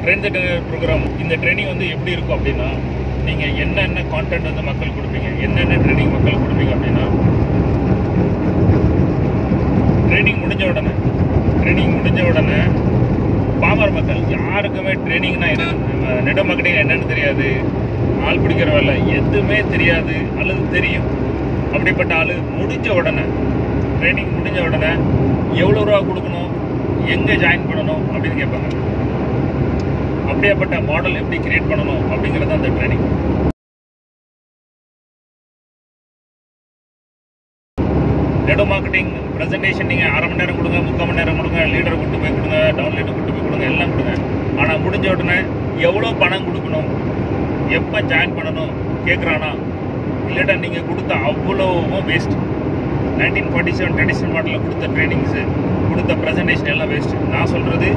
trend program இந்த training வந்து எப்படி இருக்கும் அப்படின்னா நீங்கள் என்னென்ன கான்டென்ட் வந்து மக்கள் கொடுப்பீங்க என்னென்ன ட்ரைனிங் மக்கள் கொடுப்பீங்க அப்படின்னா ட்ரைனிங் முடிஞ்ச உடனே ட்ரைனிங் முடிஞ்ச உடனே பாமர் மக்கள் யாருக்குமே ட்ரைனிங்னா என்னன்னு நெட மார்க்கெட்டிங் என்னன்னு தெரியாது ஆள் பிடிக்கிற வேலை எதுவுமே தெரியாது அல்லது தெரியும் அப்படிப்பட்ட ஆள் முடிஞ்ச உடனே ட்ரைனிங் முடிஞ்ச உடனே எவ்வளோ ரூபா கொடுக்கணும் எங்கே ஜாயின் பண்ணணும் அப்படின்னு கேட்பாங்க அப்படியாப்பட்ட மாடல் எப்படி கிரியேட் பண்ணணும் அப்படிங்கிறது அந்த ட்ரைனிங் நெடோ மார்க்கெட்டிங் ப்ரெசன்டேஷன் நீங்கள் அரை மணி நேரம் கொடுங்க முக்கால் மணி நேரம் கொடுங்க லீடரை கூட்டு போய் கொடுங்க டவுன்லீடர் கூட்டு போய் கொடுங்க எல்லாம் கொடுங்க ஆனால் முடிஞ்ச உடனே எவ்வளோ பணம் கொடுக்கணும் எப்போ ஜாயின் பண்ணணும் கேட்குறானா இல்லாட்டா நீங்கள் கொடுத்த அவ்வளோவும் waste nineteen forty seven traditional மாடலில் கொடுத்த ட்ரைனிங்ஸு கொடுத்த ப்ரெசன்டேஷன் எல்லாம் வேஸ்ட் நான் சொல்கிறது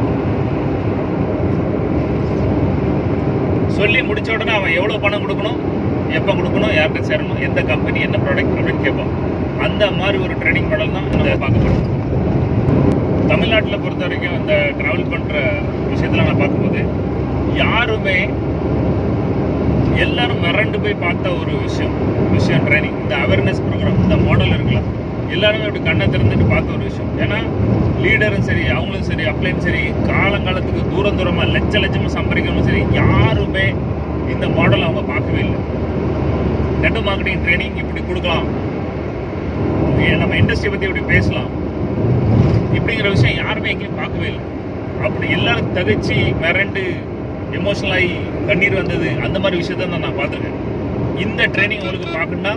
சொல்லி முடிச்ச உடனே அவன் எவ்வளோ பணம் கொடுக்கணும் எப்போ கொடுக்கணும் யார்கிட்ட சேரணும் எந்த கம்பெனி என்ன ப்ராடக்ட் அப்படின்னு கேட்பான் அந்த மாதிரி ஒரு ட்ரைனிங் மாடல் தான் நம்ம பார்க்க போகிறோம் தமிழ்நாட்டில் பொறுத்த வரைக்கும் இந்த ட்ராவல் பண்ணுற விஷயத்தில் நான் பார்க்கும்போது யாருமே எல்லாரும் மிரண்டு போய் பார்த்த ஒரு விஷயம் விஷயம் ட்ரைனிங் இந்த அவேர்னஸ் ப்ரோக்ராம் இந்த மாடல் இருக்கலாம் எல்லாருமே இப்படி கண்ணை திறந்துட்டு பார்த்த ஒரு விஷயம் ஏன்னா லீடரும் சரி அவங்களும் சரி அப்ளையும் சரி காலங்காலத்துக்கு தூரம் தூரமாக லட்ச லட்சமாக சம்பாதிக்கணும் சரி யாருமே இந்த மாடல் அவங்க பார்க்கவே இல்லை நெட் மார்க்கெட்டிங் ட்ரைனிங் இப்படி கொடுக்கலாம் ஏன் நம்ம இண்டஸ்ட்ரி பற்றி இப்படி பேசலாம் இப்படிங்கிற விஷயம் யாருமே எங்கேயும் பார்க்கவே இல்லை அப்படி எல்லாரும் தகச்சு மிரண்டு எமோஷனல் ஆகி கண்ணீர் வந்தது அந்த மாதிரி விஷயத்த தான் நான் பார்த்துருக்கேன் இந்த ட்ரைனிங் உங்களுக்கு பார்க்கணும்னா